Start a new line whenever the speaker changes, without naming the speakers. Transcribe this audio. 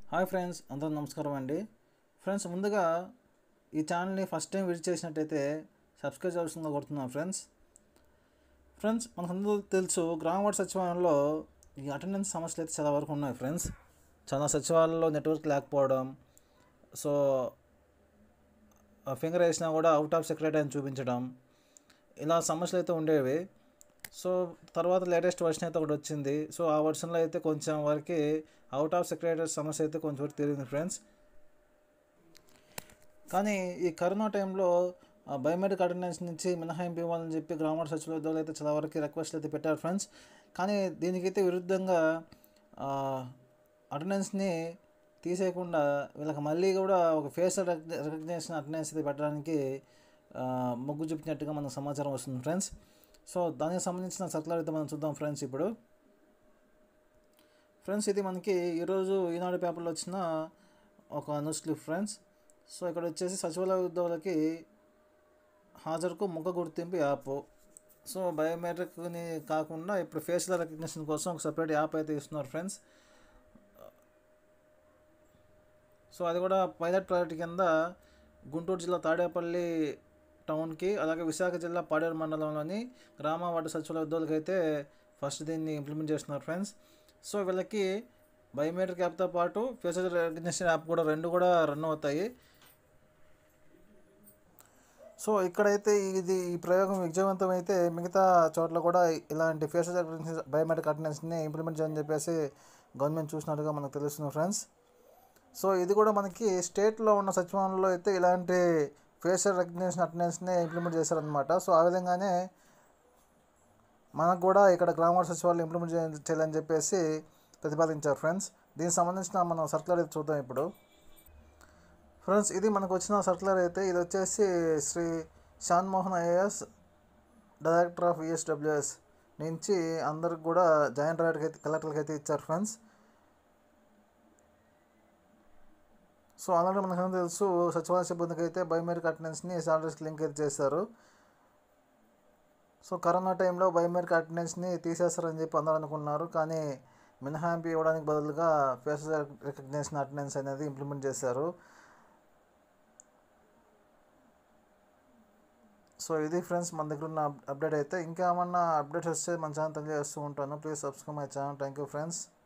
hi friends అందరూ నమస్కారం అండి ఫ్రెండ్స్ ముందుగా ఈ ఛానల్ని ఫస్ట్ టైం విజిట్ చేసినట్టయితే సబ్స్క్రైబ్ చేయాల్సిందిగా కొడుతున్నాను ఫ్రెండ్స్ ఫ్రెండ్స్ మనకందరూ తెలుసు గ్రామ వార్డు సచివాలయంలో ఈ అటెండెన్స్ సమస్యలు అయితే చాలా వరకు ఉన్నాయి ఫ్రెండ్స్ చాలా సచివాలయంలో నెట్వర్క్ లేకపోవడం సో ఫింగర్ వేసినా కూడా అవుట్ ఆఫ్ సెక్రటరీ అని చూపించడం ఇలా సమస్యలు అయితే ఉండేవి సో తర్వాత లేటెస్ట్ వర్షన్ అయితే ఒకటి వచ్చింది సో ఆ వర్షన్లో అయితే కొంచెం వరకు అవుట్ ఆఫ్ సెక్రటరీ సమస్య అయితే కొంచెం వరకు తెలియదు ఫ్రెండ్స్ కానీ ఈ కరోనా టైంలో బయోమెట్రిక్ అటెండెన్స్ నుంచి మినహాయింపు ఇవ్వాలని చెప్పి గ్రామ సచివాలయాలు అయితే చాలా వరకు రిక్వెస్ట్లు అయితే పెట్టారు ఫ్రెండ్స్ కానీ దీనికైతే విరుద్ధంగా అటెండెన్స్ని తీసేయకుండా వీళ్ళకి మళ్ళీ కూడా ఒక ఫేస్ రికగ్నేషన్ అటెండెన్స్ అయితే పెట్టడానికి ఆ, మొగ్గు చూపించినట్టుగా మనకు సమాచారం వస్తుంది ఫ్రెండ్స్ సో దానికి సంబంధించిన సర్కులర్ అయితే మనం చూద్దాం ఫ్రెండ్స్ ఇప్పుడు ఫ్రెండ్స్ ఇది మనకి ఈరోజు ఈనాడు పేపర్లో వచ్చిన ఒక న్యూస్ క్లిప్ ఫ్రెండ్స్ సో ఇక్కడ వచ్చేసి సచివాలయ ఉద్యోగులకి హాజరుకు ముఖ గుర్తింపు యాప్ సో బయోమెట్రిక్ని కాకుండా ఇప్పుడు ఫేషియల్ రికగ్నిషన్ కోసం ఒక సపరేట్ యాప్ అయితే ఇస్తున్నారు ఫ్రెండ్స్ సో అది కూడా పైలట్ ప్రాజెక్ట్ కింద గుంటూరు జిల్లా తాడేపల్లి టౌన్కి అలాగే విశాఖ జిల్లా పాడేరు మండలంలోని గ్రామ వార్డు సచివాలయ ఉద్యోగులకి అయితే ఫస్ట్ దీన్ని ఇంప్లిమెంట్ చేస్తున్నారు ఫ్రెండ్స్ సో వీళ్ళకి బయోమెట్రిక్ యాప్తో పాటు ఫేషియల్ రికగ్నిషన్ యాప్ కూడా రెండు కూడా రన్ అవుతాయి సో ఇక్కడైతే ఇది ఈ ప్రయోగం విజయవంతం అయితే మిగతా చోట్ల కూడా ఇలాంటి ఫేషియల్ రికగ్నిషన్ బయోమెట్రిక్ అటెండెన్స్ని ఇంప్లిమెంట్ చేయని చెప్పేసి గవర్నమెంట్ చూసినట్టుగా మనకు తెలుస్తుంది ఫ్రెండ్స్ సో ఇది కూడా మనకి స్టేట్లో ఉన్న సచివాలయంలో అయితే ఇలాంటి ఫేషియల్ రికగ్నిషన్ అటెండెన్స్ని ఇంప్లిమెంట్ చేశారనమాట సో ఆ విధంగానే మనకు కూడా ఇక్కడ గ్రామ సచివాలయం ఇంప్లిమెంట్ చేయ- చేయాలని చెప్పేసి ప్రతిపాదించారు ఫ్రెండ్స్ దీనికి సంబంధించిన మనం సర్కులర్ అయితే చూద్దాం ఇప్పుడు ఫ్రెండ్స్ ఇది మనకు వచ్చిన సర్కులర్ అయితే ఇది వచ్చేసి Shri Shan Mohan IAS director of ESWS నుంచి అందరికి కూడా జాయింట్ రైట్కి అయితే కలెక్టర్కి అయితే ఇచ్చారు ఫ్రెండ్స్ సో అలాగే మనకు తెలుసు సచివాలయ సిబ్బందికి అయితే బయోమెట్రిక్ అటెండెన్స్ని సాలరీస్కి లింక్ అయితే చేశారు సో కరోనా టైంలో బయోమెట్రిక్ అటెండెన్స్ని తీసేస్తారని చెప్పి అందరూ అనుకున్నారు కానీ మినహాయింపు ఇవ్వడానికి బదులుగా ఫేస్ రికగ్నేషన్ అటెండెన్స్ అనేది ఇంప్లిమెంట్ చేశారు సో ఇది ఫ్రెండ్స్ మన దగ్గర ఉన్న అప్డేట్ అయితే ఇంకా ఏమన్నా అప్డేట్స్ వస్తే మన ఛానల్ తెలియజేస్తూ ఉంటాను please subscribe my channel thank you friends